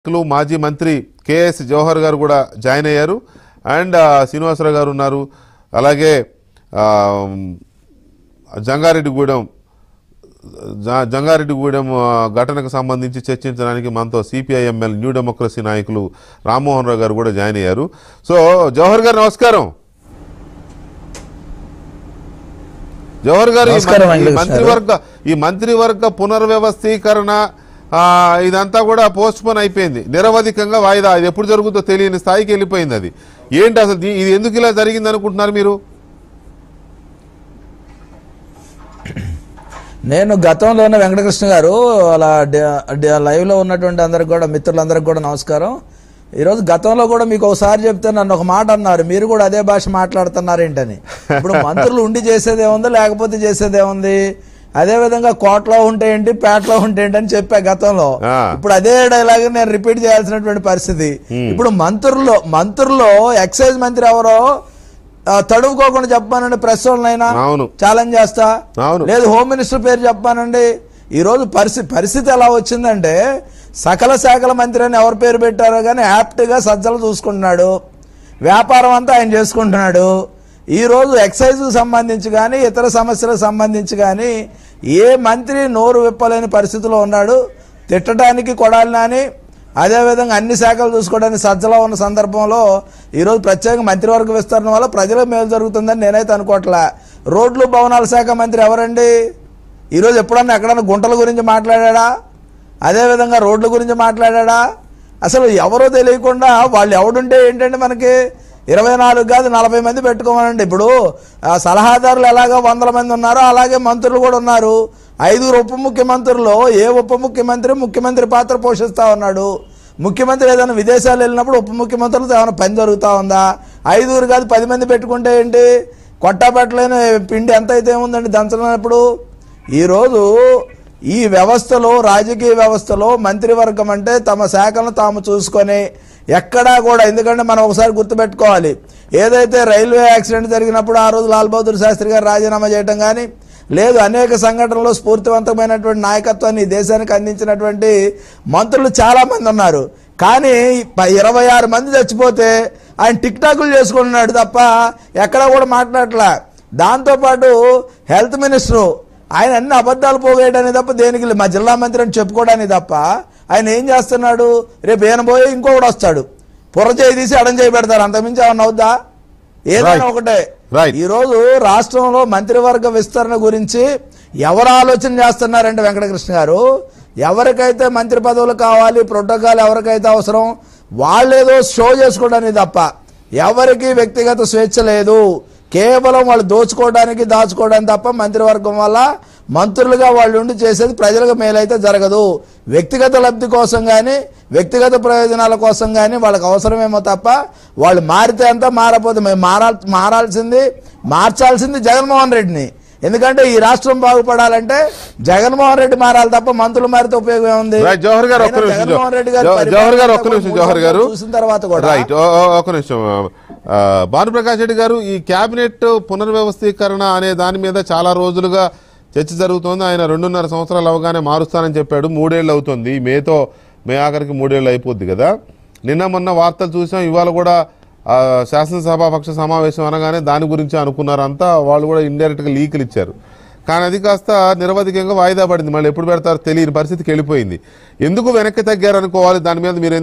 నాయకులు మాజీ మంత్రి కేఎస్ జవహర్ గారు కూడా జాయిన్ అయ్యారు అండ్ ఆ, శ్రీనివాసరావు గారు ఉన్నారు అలాగే ఆ, జంగారెడ్డిగూడెం జ- జంగారెడ్డిగూడెం ఆ, ఘటనకు సంబంధించి చర్చించడానికి మనతో సిపిఐ ఎమ్మెల్యే న్యూ డెమోక్రసీ నాయకులు రామ్మోహన్ రావు గారు కూడా జాయిన్ అయ్యారు సో జవహర్ గారు నమస్కారం జవహర్ గారు ఈ నమస్కారం, మం- ఈ వెంకటేష్ గారు. మంత్రివర్గ ఈ మంత్రివర్గ పునర్వ్యవస్థీకరణ ఆ, ఇదంతా కూడా పోస్ట్ పోన్ అయిపోయింది నిరవధికంగా వాయిదా ఇది ఎప్పుడు జరుగుతుందో తెలియని స్థాయికి వెళ్ళిపోయింది అది ఏంటి అసలు దీ- ఇది ఎందుకు ఇలా జరిగింది అనుకుంటున్నారు మీరు నేను గతంలోనే వెంకటకృష్ణ గారు అలా డ- డ- లైవ్ లో ఉన్నటువంటి అందరికి కూడా మిత్రులందరికీ కూడా నమస్కారం ఈరోజు గతంలో కూడా మీకు ఒకసారి చెప్తే నన్ను ఒక మాట అన్నారు మీరు కూడా అదే భాష మాట్లాడుతున్నారు ఏంటని ఇప్పుడు మంత్రులు ఉండి చేసేది ఏముంది లేకపోతే చేసేది ఏముంది అదే విధంగా కోటలో ఉంటే ఏంటి పేటలో ఉంటే ఏంటి అని చెప్పా గతంలో ఆ. ఇప్పుడు అదే డైలాగ్ నేను రిపీట్ చేయాల్సినటువంటి పరిస్థితి ఇప్పుడు మంత్రుల్లో మంత్రుల్లో ఎక్సైజ్ మంత్రి ఎవరో ఆ, తడువుకోకుండా చెప్పానండి ప్రెస్ వాళ్ళనైనా అవును. ఛాలెంజ్ చేస్తా అవును. లేదు హోమ్ మినిస్టర్ పేరు చెప్పానండి ఈ రోజు పరిస్థితి పరిస్థితి ఎలా వచ్చిందంటే సకల శాఖల మంత్రి అని ఎవరి పేరు పెట్టారో కానీ యాప్ట్గా సజ్జలు చూసుకుంటున్నాడు వ్యాపారం అంతా ఆయన చేసుకుంటున్నాడు ఈ రోజు ఎక్సైజ్ సంబంధించి కానీ ఇతర సమస్యలకు సంబంధించి కానీ ఏ మంత్రి నోరు విప్పలేని పరిస్థితిలో ఉన్నాడు తిట్టడానికి కొడాలి నాని అదేవిధంగా అన్ని శాఖలు చూసుకోవడానికి సజ్జలో ఉన్న సందర్భంలో ఈరోజు ప్రత్యేక మంత్రివర్గ విస్తరణ వల్ల ప్రజలకు మేలు జరుగుతుందని నేనైతే అనుకోవట్లే రోడ్లు భవనాల శాఖ మంత్రి ఎవరండి ఈరోజు ఎప్పుడన్నా ఎక్కడన్నా గుంటల గురించి మాట్లాడా అదేవిధంగా రోడ్ల గురించి మాట్లాడా అసలు ఎవరో తెలియకుండా వాళ్ళు ఎవడుంటే ఏంటంటే మనకి ఇరవై నాలుగు కాదు నలభై మంది పెట్టుకోమనండి ఇప్పుడు ఆ, సలహాదారులు ఎలాగో వందల మంది ఉన్నారో అలాగే మంత్రులు కూడా ఉన్నారు ఐదుగురు ఉప ముఖ్యమంత్రుల్లో ఏ ఉప ముఖ్యమంత్రి ముఖ్యమంత్రి పాత్ర పోషిస్తా ఉన్నాడు ముఖ్యమంత్రి ఏదైనా విదేశాలు వెళ్ళినప్పుడు ఉప ముఖ్యమంత్రులతో ఏమైనా పని జరుగుతూ ఉందా ఐదుగురు కాదు పది మంది పెట్టుకుంటే ఏంటి కొట్టాపెట్టలేని పిండి ఎంత అయితే ఏముందండి దంచనప్పుడు ఈరోజు ఈ వ్యవస్థలో రాజకీయ వ్యవస్థలో మంత్రివర్గం అంటే తమ శాఖలను తాము చూసుకొని ఎక్కడా కూడా ఎందుకంటే మనం ఒకసారి గుర్తుపెట్టుకోవాలి ఏదైతే రైల్వే యాక్సిడెంట్ జరిగినప్పుడు ఆ రోజు లాల్ బహదూర్ శాస్త్రి గారు రాజీనామా చేయడం కానీ లేదు అనేక సంఘటనలో స్ఫూర్తివంతమైనటువంటి నాయకత్వాన్ని ఈ దేశానికి అందించినటువంటి మంత్రులు చాలా మంది ఉన్నారు కానీ ప- ఇరవై ఆరు మంది చచ్చిపోతే ఆయన టిక్ టాకులు చేసుకుంటున్నాడు తప్ప ఎక్కడా కూడా మాట్లాడట్లా దాంతోపాటు హెల్త్ మినిస్టరు ఆయన అన్ని అబద్ధాలు పోగేయడానికి తప్ప దేనికి లే- మా జిల్లా మంత్రి అని చెప్పుకోవడానికి తప్ప ఆయన ఏం చేస్తున్నాడు రేపు ఈయన పోయి ఇంకొకటి వస్తాడు పుర చేయి తీసి అడం చేయి పెడతారు అంతమించి ఏమన్నా అవుద్దా ఏదైనా Right. ఒకటే Right. ఈ రోజు రాష్ట్రంలో మంత్రివర్గ విస్తరణ గురించి ఎవరు ఆలోచన చేస్తున్నారంటే వెంకటకృష్ణ గారు ఎవరికైతే మంత్రి పదవులు కావాలి ప్రోటోకాల్ ఎవరికైతే అవసరం వాళ్ళేదో షో చేసుకోవడానికి తప్ప ఎవరికి వ్యక్తిగత స్వేచ్ఛ లేదు కేవలం వాళ్ళు దోచుకోవడానికి దాచుకోవడానికి తప్ప మంత్రివర్గం వల్ల మంత్రులుగా వాళ్ళు ఉండి చేసేది ప్రజలకు మేలైతే జరగదు వ్యక్తిగత లబ్ధి కోసం కానీ వ్యక్తిగత ప్రయోజనాల కోసం కానీ వాళ్ళకి అవసరమేమో తప్ప వాళ్ళు మారితే అంతా మారపోతే మేము మారాల్ మారాల్సింది మార్చాల్సింది జగన్మోహన్ రెడ్డిని ఎందుకంటే ఈ రాష్ట్రం బాగుపడాలంటే జగన్మోహన్ రెడ్డి మారాలి తప్ప మంత్రులు మారితే ఉపయోగం ఏముంది రైట్ జవహర్ గారు ఒక్క అయినా నిమిషం జగన్మోహన్ రెడ్డి గారి జవ- జవహర్ గారు ఒక్క పరిపాలన నిమిషం మూడు జవహర్ గారు సంవత్సరాలు చూసిన తర్వాత కూడా రైట్ ఓ- ఓ- ఒక్క నిమిషం ఆ, భానుప్రకాష్ రెడ్డి గారు ఈ కేబినెట్ పునర్వ్యవస్థీకరణ అనే దాని మీద చాలా రోజులుగా చర్చ జరుగుతోంది ఆయన రెండున్నర సంవత్సరాలు అవగానే మారుస్తానని చెప్పాడు మూడేళ్ళు అవుతుంది ఈ మేతో మే ఆఖరికి మూడేళ్ళు అయిపోద్ది కదా నిన్న మొన్న వార్తలు చూసాం ఇవాళ కూడా ఆ, శాసనసభాపక్ష సమావేశం అనగానే దాని గురించి అనుకున్నారంతా వాళ్ళు కూడా ఇండైరెక్ట్గా లీకులు ఇచ్చారు కానీ అది కాస్త నిరవధికంగా వాయిదా పడింది మళ్ళీ ఎప్పుడు పెడతారో తెలియని పరిస్థితికి వెళ్ళిపోయింది ఎందుకు వెనక్కి తగ్గారనుకోవాలి దాని మీద మీరు